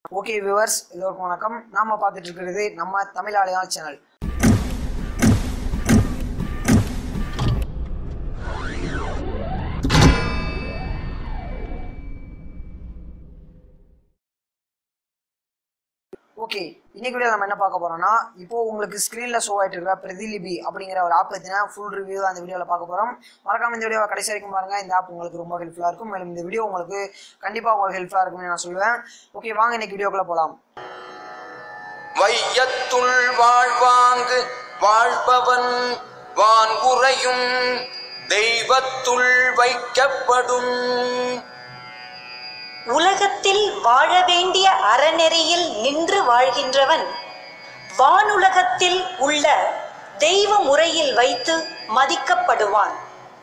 okay viewers எல்லோருக்கும் வணக்கம் நாம பார்த்துட்டு இருக்கிறது நம்ம தமிழ் ஆலயம் சேனல் ஓகே இன்னைக்கு வீடியோ நம்ம என்ன பார்க்க போறோம்னா இப்போ உங்களுக்கு ஸ்க்ரீன்ல ஷோ ஆயிட்டு இருக்கிற பிரதிலிபி அப்படிங்கிற ஒரு ஆப் பத்தின ஃபுல் ரிவ்யூ தான் இந்த வீடியோல பார்க்க போறோம் மறக்காம இந்த வீடியோ கடைசி வரைக்கும் பாருங்க இந்த ஆப் உங்களுக்கு ரொம்ப ஹெல்ப்ஃபுல்லா இருக்கும் மேலும் இந்த வீடியோ உங்களுக்கு கண்டிப்பா உங்களுக்கு ஹெல்ப்ஃபுல்லா இருக்கும்னு நான் சொல்லுவேன் ஓகே வாங்க இன்னைக்கு வீடியோக்குள்ள போலாம் வையத்துள் வாழ்வாங்கு வாழ்பவன் வான்குறையும் தெய்வத்துள் வைக்கப்படும் உலகத்தில் வாழ வேண்டிய அறநெறியில் நின்று வாழ்கின்றவன் வானுலகத்தில் உள்ள தெய்வ முறையில் வைத்து மதிக்கப்படுவான்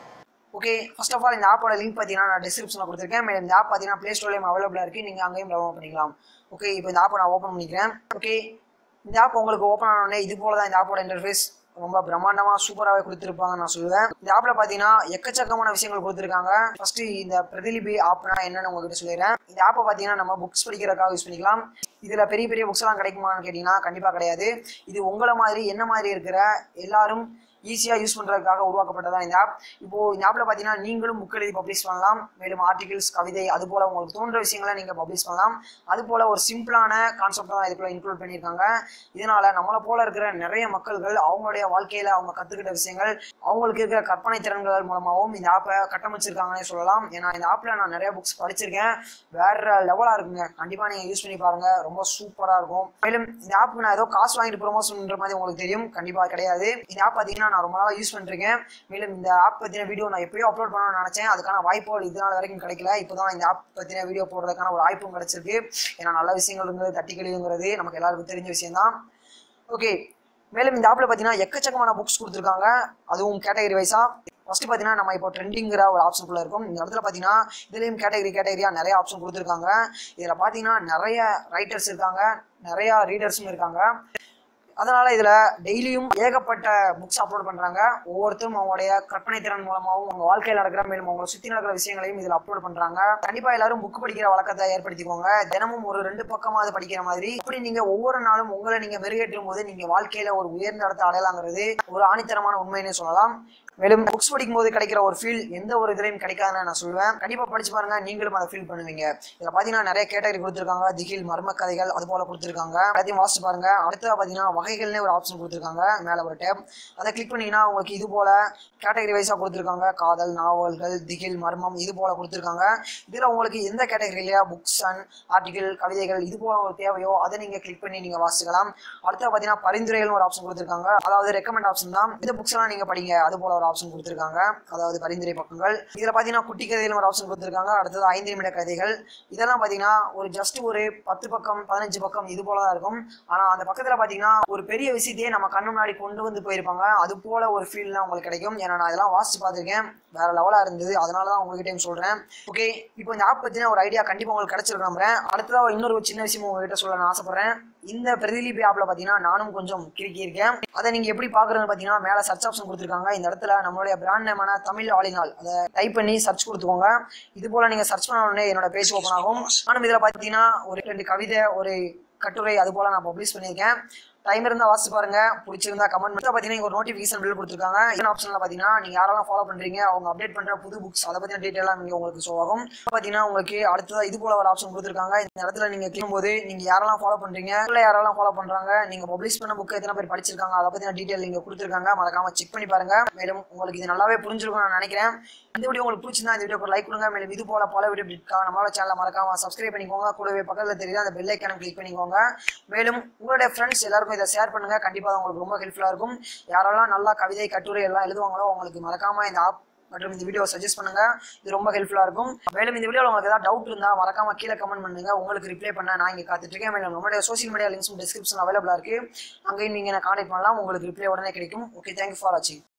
ஓகே ஃபர்ஸ்ட் ஆஃப் ஆல் இந்த ஆப்போட லிங்க் பார்த்தீங்கன்னா நான் டிஸ்கிரிப்ஷனில் கொடுத்துருக்கேன் மேலும் இந்த ஆப் பார்த்தீங்கன்னா ப்ளே ஸ்டோர்லேயும் அவைலபிளாக இருக்குது நீங்கள் அங்கேயும் டவுன்லோட் பண்ணிக்கலாம் ஓகே இப்போ இந்த ஆப்பை நான் ஓப்பன் பண்ணிக்கிறேன் ஓகே இந்த ஆப் உங்களுக்கு ஓப்பன் ஆனோடனே இது போல தான் இந்த ஆப்போட இன்டர்ஃபேஸ் ரொம்ப பிரம்மாண்டமாக சூப்பராகவே கொடுத்துருப்பாங்க நான் சொல்லுவேன் இந்த ஆப்பில் பார்த்தீங்கன்னா எக்கச்சக்கமான விஷயங்கள் கொடுத்துருக்காங்க ஃபர்ஸ்ட் இந்த பிரதிலிபி ஆப்னா என்னன்னு உங்ககிட்ட சொல்லிடுறேன் இந்த ஆப்பை பார்த்தீங்கன்னா நம்ம புக்ஸ் படிக்கிறதுக்காக யூஸ் பண்ணிக்கலாம் இதில் பெரிய பெரிய புக்ஸ் எல்லாம் கிடைக்குமான்னு கேட்டிங்கன்னா கண்டிப்பாக கிடையாது இது உங்களை மாதிரி என்ன மாதிரி இருக்கிற எல்லாரும் ஈஸியாக யூஸ் பண்ணுறதுக்காக உருவாக்கப்பட்டதான் இந்த ஆப் இப்போ இந்த ஆப்பில் பார்த்தீங்கன்னா நீங்களும் புக் எழுதி பப்ளிஷ் பண்ணலாம் மேலும் ஆர்டிகல்ஸ் கவிதை அது போல் உங்களுக்கு தோன்ற விஷயங்களை நீங்கள் பப்ளிஷ் பண்ணலாம் அது போல் ஒரு சிம்பிளான கான்செப்ட் தான் இதுக்குள்ள இன்க்ளூட் பண்ணியிருக்காங்க இதனால நம்மளை போல இருக்கிற நிறைய மக்கள்கள் அவங்களுடைய வாழ்க்கையில் அவங்க கற்றுக்கிட்ட விஷயங்கள் அவங்களுக்கு இருக்கிற கற்பனை திறன்கள் மூலமாகவும் இந்த ஆப்பை கட்டமைச்சிருக்காங்கன்னே சொல்லலாம் ஏன்னா இந்த ஆப்பில் நான் நிறைய புக்ஸ் படிச்சிருக்கேன் வேற லெவலாக இருக்குங்க கண்டிப்பாக நீங்கள் யூஸ் பண்ணி பாருங்க ரொம்ப சூப்பராக இருக்கும் மேலும் இந்த ஆப்புக்கு நான் ஏதோ காசு வாங்கிட்டு ப்ரொமோஷன் பண்ற மாதிரி உங்களுக்கு தெரியும் கண்டிப்பாக கிடையாது இந்த ஆப் பார்த்தீங்கன்னா நான் ரொம்ப நாளாக யூஸ் பண்ணிருக்கேன் மேலும் இந்த ஆப் பற்றின வீடியோ நான் எப்படியோ அப்லோட் பண்ணணும்னு நினச்சேன் அதுக்கான வாய்ப்புகள் இது நாள் வரைக்கும் கிடைக்கல இப்போ தான் இந்த ஆப் பற்றின வீடியோ போடுறதுக்கான ஒரு வாய்ப்பும் கிடைச்சிருக்கு ஏன்னா நல்ல விஷயங்கள் இருந்தது தட்டி கழிவுங்கிறது நமக்கு எல்லாருக்கும் தெரிஞ்ச விஷயம் தான் ஓகே மேலும் இந்த ஆப்பில் பார்த்தீங்கன்னா எக்கச்சக்கமான புக்ஸ் கொடுத்துருக்காங்க அதுவும் கேட்டகரி வைஸாக ஃபர்ஸ்ட் பார்த்தீங்கன்னா நம்ம இப்போ ட்ரெண்டிங்கிற ஒரு ஆப்ஷனுக்குள்ள இருக்கும் இந்த இடத்துல பார்த்தீங்கன்னா இதுலேயும் கேட்டகரி கேட்டகரியாக நிறைய ஆப்ஷன் கொடுத்துருக்காங்க இதில் பார்த்தீங்கன்னா நிறைய ரைட்டர்ஸ் இருக்காங்க நிறைய ரீடர்ஸும் இருக்காங்க அதனால இதுல டெய்லியும் ஏகப்பட்ட புக்ஸ் அப்லோட் பண்றாங்க ஒவ்வொருத்தரும் அவங்களுடைய கற்பனை திறன் மூலமாகவும் அவங்க வாழ்க்கையில் நடக்கிற மேலும் அவங்களை சுத்தி நடக்கிற விஷயங்களையும் இதுல அப்லோட் பண்றாங்க கண்டிப்பா எல்லாரும் புக் படிக்கிற வழக்கத்தை ஏற்படுத்திக்கோங்க தினமும் ஒரு ரெண்டு பக்கமாவது படிக்கிற மாதிரி இப்படி நீங்க ஒவ்வொரு நாளும் உங்களை நீங்க மெருகேற்றும் போது நீங்க வாழ்க்கையில ஒரு உயர்ந்த இடத்தை அடையலாங்கிறது ஒரு ஆணித்தரமான உண்மைன்னு சொல்லலாம் மேலும் புக்ஸ் படிக்கும் போது கிடைக்கிற ஒரு ஃபீல் எந்த ஒரு இதுலையும் கிடைக்காதுன்னு நான் சொல்லுவேன் கண்டிப்பா படிச்சு பாருங்க நீங்களும் அதை ஃபீல் பண்ணுவீங்க இதுல பாத்தீங்கன்னா நிறைய கேட்டகரி கொடுத்துருக்காங்க திகில் மர்ம கதைகள் அது போல கொடுத்துருக்காங்க எல்லாத்தையும் வாசிச்சு பாருங்க அடுத்தது பாத்தீங்கன்னா வகைகள்னே ஒரு ஆப்ஷன் கொடுத்துருக்காங்க மேல ஒரு டேப் அதை கிளிக் பண்ணீங்கன்னா உங்களுக்கு இது போல கேட்டகரி வைஸா கொடுத்துருக்காங்க காதல் நாவல்கள் திகில் மர்மம் இது போல கொடுத்துருக்காங்க இதுல உங்களுக்கு எந்த கேட்டகரியில புக்ஸ் அண்ட் ஆர்டிகல் கவிதைகள் இது போல உங்களுக்கு தேவையோ அதை நீங்க கிளிக் பண்ணி நீங்க வாசிக்கலாம் அடுத்து பாத்தீங்கன்னா பரிந்துரைகள் ஒரு ஆப்ஷன் கொடுத்துருக்காங்க அதாவது ரெக்கமெண்ட் ஆப்ஷன் தான் இந்த புக்ஸ் எல்லாம் நீங்க படிங்க அது போல ஒரு ஆப்ஷன் கொடுத்துருக்காங்க அதாவது பரிந்துரை பக்கங்கள் இதுல பாத்தீங்கன்னா குட்டி கதைகள் ஒரு ஆப்ஷன் கொடுத்துருக்காங்க அடுத்தது ஐந்து நிமிட கதைகள் இதெல்லாம் பாத்தீங்கன்னா ஒரு ஜஸ்ட் ஒரு பத்து பக்கம் பதினஞ்சு பக்கம் இது போல தான் இருக்கும் ஆனா அந்த பக்கத்துல பாத்தீங்கன்னா ஒரு பெரிய விஷயத்தையே நம்ம கண்ணு முன்னாடி கொண்டு வந்து போயிருப்பாங்க அது போல ஒரு ஃபீல்லாம் உங்களுக்கு கிடைக்கும் ஏன்னா நான் இதெல்லாம் வாசிச்சு பார்த்திருக்கேன் வேற லெவலா இருந்தது அதனால தான் உங்ககிட்டயும் சொல்றேன் ஓகே இப்போ இந்த ஆப் பத்தின ஒரு ஐடியா கண்டிப்பா உங்களுக்கு கிடைச்சிருக்கு நம்புறேன் அடுத்ததா இன்னொரு ஒரு சின்ன விஷயம் உங்ககிட்ட சொல்ல நான் ஆசைப்படுறேன் இந்த பிரதிலிபி ஆப்ல பாத்தீங்கன்னா நானும் கொஞ்சம் கிறுக்கி இருக்கேன் அதை நீங்க எப்படி பாக்குறதுன்னு பாத்தீங்கன்னா மேல சர்ச் ஆப்ஷன் கொடுத்துருக்காங்க இந்த இடத்துல நம்மளுடைய பிராண்ட் நேமான தமிழ் ஆளினால் அதை டைப் பண்ணி சர்ச் கொடுத்துக்கோங்க இது போல நீங்க சர்ச் பண்ண உடனே என்னோட பேஜ் ஓப்பன் ஆகும் நானும் இதுல பாத்தீங்கன்னா ஒரு ரெண்டு கவிதை ஒரு கட்டுரை அது போல நான் பப்ளிஷ் பண்ணியிருக்கேன் டைம் இருந்தா வாசிச்சு பாருங்க பிடிச்சிருந்தா கமெண்ட் பண்ணி பாத்தீங்கன்னா இங்க ஒரு நோட்டிபிகேஷன் பில் கொடுத்துருக்காங்க இந்த ஆப்ஷன்ல பாத்தீங்கன்னா நீங்க யாரெல்லாம் ஃபாலோ பண்றீங்க அவங்க அப்டேட் பண்ற புது புக்ஸ் அதை பத்தின டீடைலா இங்க உங்களுக்கு ஷோ ஆகும் பாத்தீங்கன்னா உங்களுக்கு அடுத்ததா இது போல ஒரு ஆப்ஷன் கொடுத்துருக்காங்க இந்த இடத்துல நீங்க கிளிக்கும் போது நீங்க யாரெல்லாம் ஃபாலோ பண்றீங்க இல்ல யாரெல்லாம் ஃபாலோ பண்றாங்க நீங்க பப்ளிஷ் பண்ண புக் எத்தனை பேர் படிச்சிருக்காங்க அதை பத்தின டீடைல் நீங்க கொடுத்துருக்காங்க மறக்காம செக் பண்ணி பாருங்க மேலும் உங்களுக்கு இது நல்லாவே புரிஞ்சிருக்கும் நான் நினைக்கிறேன் இந்த வீடியோ உங்களுக்கு பிடிச்சிருந்தா இந்த வீடியோக்கு லைக் கொடுங்க மேலும் இது போல பல வீடியோ இருக்கா நம்மளோட சேனலை மறக்காம சப்ஸ்கிரைப் பண்ணிக்கோங்க கூடவே பக்கத்துல தெரியுது அந்த பெல் ஐக்கான கிளிக் பண்ணிக்கோங்க மேலும் உங்களுடைய ஃப்ரெண்ட்ஸ் எல்லாருக்கும் இதை ஷேர் பண்ணுங்க கண்டிப்பா அது உங்களுக்கு ரொம்ப ஹெல்ப்ஃபுல்லா இருக்கும் யாரெல்லாம் நல்லா கவிதை கட்டுரை எல்லாம் எழுதுவாங்களோ அவங்களுக்கு மறக்காம இந்த ஆப் மற்றும் இந்த வீடியோ சஜஸ்ட் பண்ணுங்க இது ரொம்ப ஹெல்ப்ஃபுல்லா இருக்கும் மேலும் இந்த வீடியோவில் உங்களுக்கு ஏதாவது டவுட் இருந்தா மறக்காம கீழே கமெண்ட் பண்ணுங்க உங்களுக்கு ரிப்ளை பண்ண நான் இங்க காத்துட்டு இருக்கேன் மேலும் நம்மளுடைய சோஷியல் மீடியா லிங்க்ஸும் டிஸ்கிரிப்ஷன் அவைலபிளா இருக்கு அங்கேயும் நீங்க என்ன கான்டாக்ட் பண்ணலாம் உங்களுக்கு ரிப்ளை உடனே கிடைக்கும் ஓகே தேங்க்யூ ஃபார் வாட்சிங்